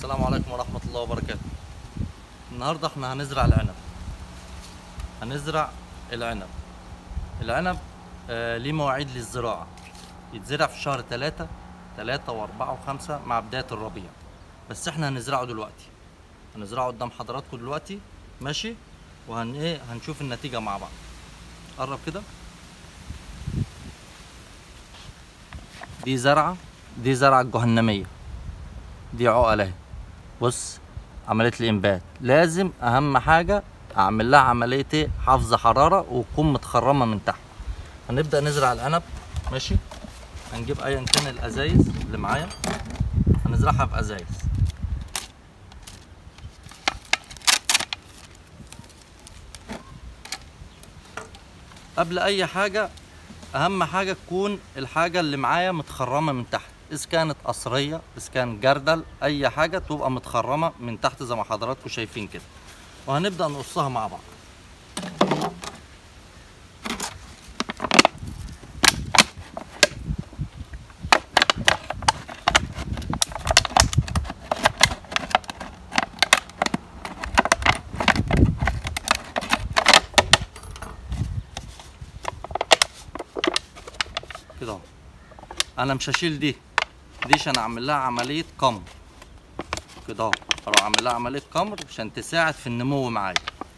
السلام عليكم ورحمة الله وبركاته النهاردة احنا هنزرع العنب هنزرع العنب العنب آه ليه مواعيد للزراعة يتزرع في شهر تلاتة تلاتة وأربعة وخمسة مع بداية الربيع بس احنا هنزرعه دلوقتي هنزرعه قدام حضراتكم دلوقتي ماشي وهن ايه هنشوف النتيجة مع بعض قرب كده دي زرعة دي زرعة الجهنمية دي عقل اهي بص عملية الإنبات لازم أهم حاجة أعمل لها عملية إيه حفظ حرارة وتكون متخرمة من تحت هنبدأ نزرع العنب ماشي هنجيب أيا كان الأزايز اللي معايا هنزرعها في أزايز قبل أي حاجة أهم حاجة تكون الحاجة اللي معايا متخرمة من تحت إذا كانت قصرية إذا كان جردل أي حاجة تبقى متخرمة من تحت زي ما حضراتكم شايفين كده وهنبدأ نقصها مع بعض كده اهو انا مش هشيل دي دي عشان اعمل لها عمليه قمر كده اهو اروح اعمل لها عمليه قمر عشان تساعد في النمو معايا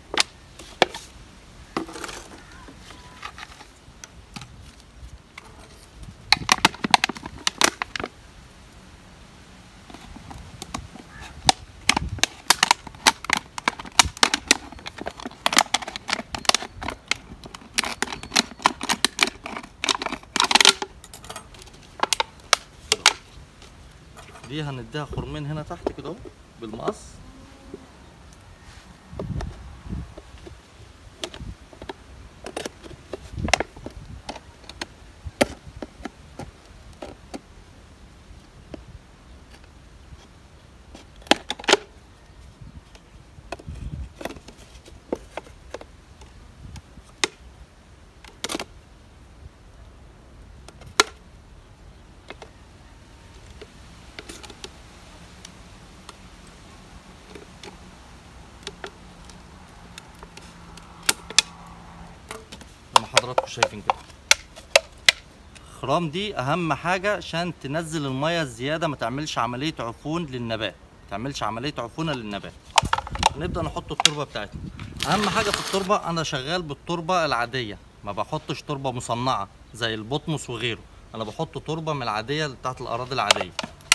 دي هنديها خرمين هنا تحت كده اهو بالمقص زي ما حضراتكم شايفين كده الخرام دي اهم حاجه عشان تنزل الميه الزياده ما تعملش عمليه عفون للنبات ما تعملش عمليه عفونه للنبات نبدا نحط التربه بتاعتنا اهم حاجه في التربه انا شغال بالتربه العاديه ما بحطش تربه مصنعه زي البطمس وغيره انا بحط تربه من العاديه اللي بتاعت الاراضي العاديه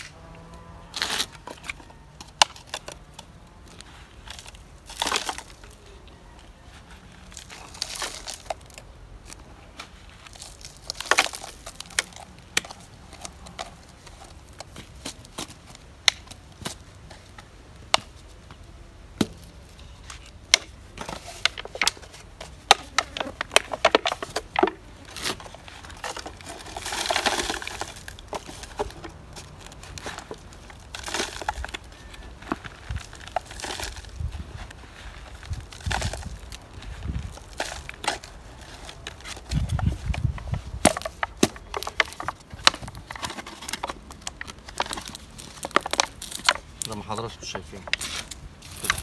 زي ما حضراتكم شايفين كده.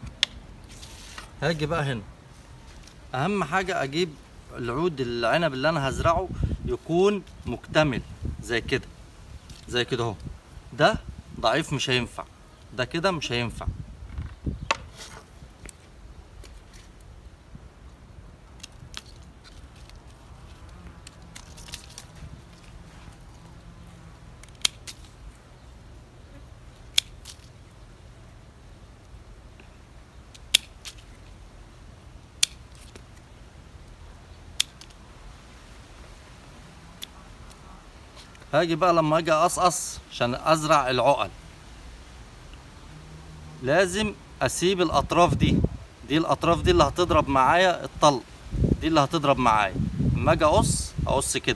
هاجي بقى هنا اهم حاجه اجيب العود العنب اللي انا هزرعه يكون مكتمل زي كده زي كده اهو ده ضعيف مش هينفع ده كده مش هينفع هاجي بقى لما اجي اقصقص عشان ازرع العقل لازم اسيب الاطراف دي دي الاطراف دي اللي هتضرب معايا الطلق دي اللي هتضرب معايا اما اجي اقص اقص كده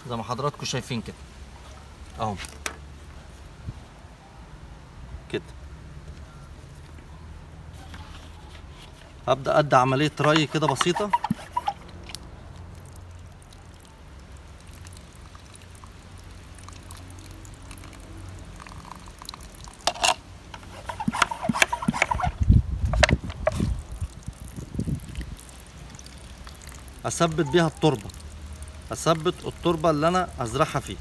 زي ما حضراتكم شايفين كده اهو كده هبدأ أدي عملية ري كده بسيطة اثبت بيها التربه اثبت التربه اللي انا ازرعها فيه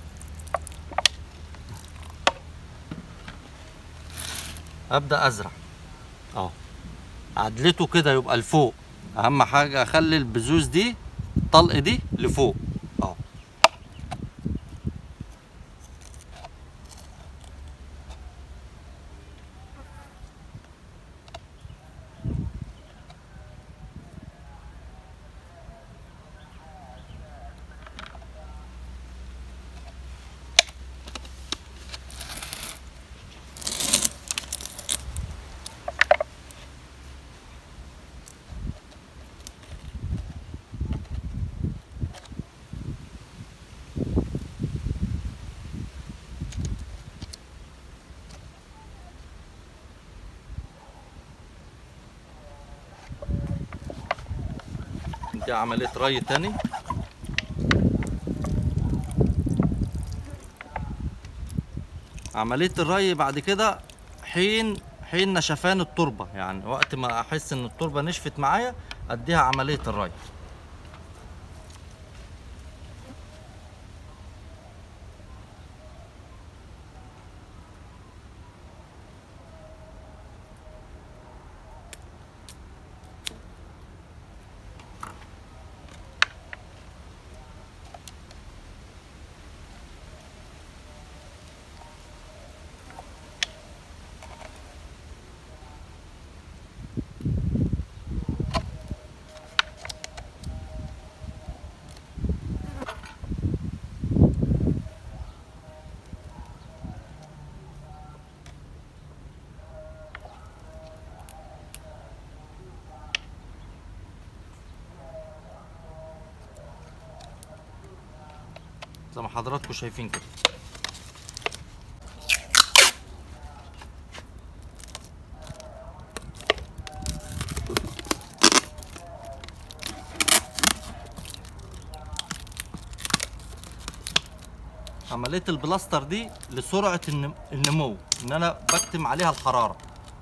ابدا ازرع اهو عدلته كده يبقى لفوق اهم حاجه اخلي البذوذ دي الطلق دي لفوق اهو دي عملية ري تاني عملية الري بعد كده حين حين نشفان التربة يعني وقت ما أحس إن التربة نشفت معايا أديها عملية الري زي ما حضراتكم شايفين كده عملية البلاستر دي لسرعة النم- النمو ان انا بكتم عليها الحرارة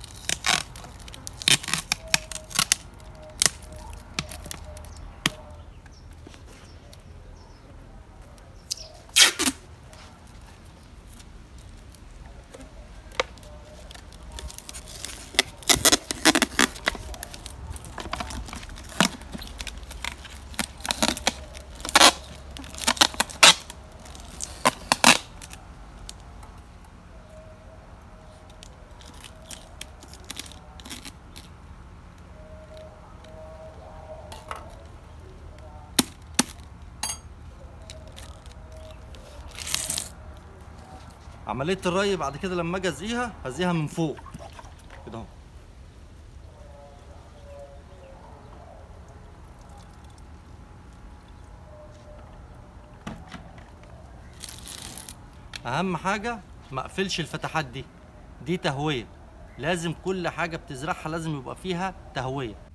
عملية الري بعد كده لما اجي ازقيها هزيها من فوق كده اهو اهم حاجة ما اقفلش الفتحات دي دي تهوية لازم كل حاجة بتزرعها لازم يبقى فيها تهوية